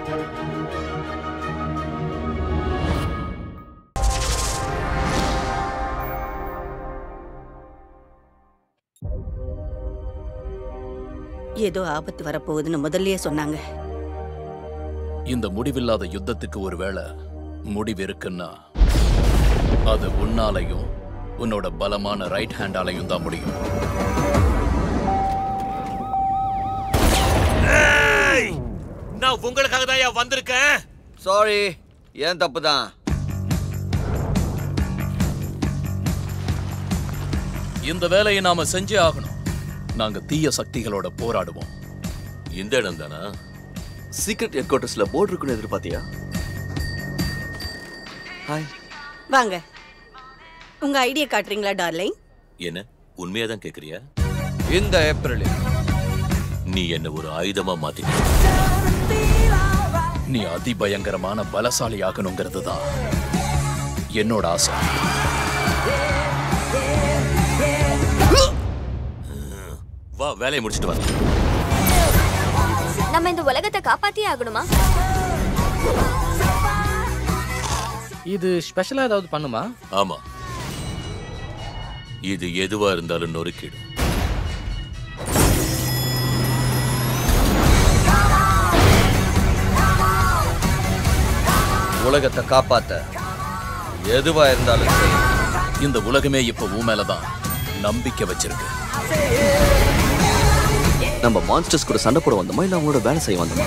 ஏதோ ஆபத்து வரப்போகுதுன்னு முதல்லயே சொன்னாங்க இந்த முடிவில்லாத யுத்தத்துக்கு ஒருவேளை முடிவு இருக்குன்னா அது உன்னாலையும் உன்னோட பலமான ரைட் ஹேண்டாலையும் தான் முடியும் நான் உங்களுக்காக தான் வந்திருக்கேன் சாரி ஏன் தப்பு தான் இந்த வேலையை நாம செஞ்சே ஆகணும் நாங்க தீய சக்திகளோட போராடுவோம் இந்த இடம் தானா சீக்ரெட் ஹெட் குவார்ட்டர்ஸ்ல போர்டு இருக்குன்னு எதிர்பார்த்தியா ஹாய் வாங்க உங்க ஐடியா காட்டுறீங்களா டார்லிங் என்ன உண்மையா தான் கேக்குறியா இந்த ஏப்ரலில் நீ என்ன ஒரு ஆயுதமா மாத்திட்ட நீ அதிபயங்கரமான பலசாலி ஆகணுங்கிறது தான் என்னோட ஆசை வா வேலையை முடிச்சிட்டு வா நம்ம இந்த உலகத்தை காப்பாத்தியே ஆகணுமா இது ஸ்பெஷலா ஏதாவது பண்ணுமா ஆமா இது எதுவா இருந்தாலும் நொறுக்கிடும் உலகத்தை காப்பாத்த எதுவா இருந்தாலும் சரி. இந்த உலகமே இப்ப உன் மேலதான் நம்பிக்கை வச்சிருக்கு நம்ம மான்ஸ்டர்ஸ் கூட சண்டை போட வந்தோமா இல்ல அவங்களோட வேலை செய்ய வந்தோமா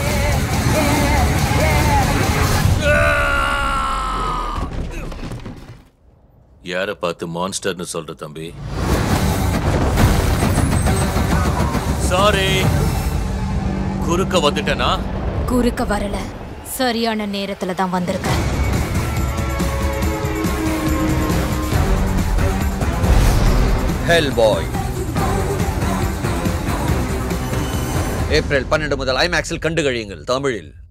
யார பார்த்து மான்ஸ்டர்னு சொல்ற தம்பி சாரி குறுக்க வந்துட்டேனா குறுக்க வரல சரியான நேரத்துல தான் வந்திருக்கேன் ஹெல் பாய் ஏப்ரல் பன்னெண்டு முதல் ஐமேக்ஸில் கண்டு கழியுங்கள் தமிழில்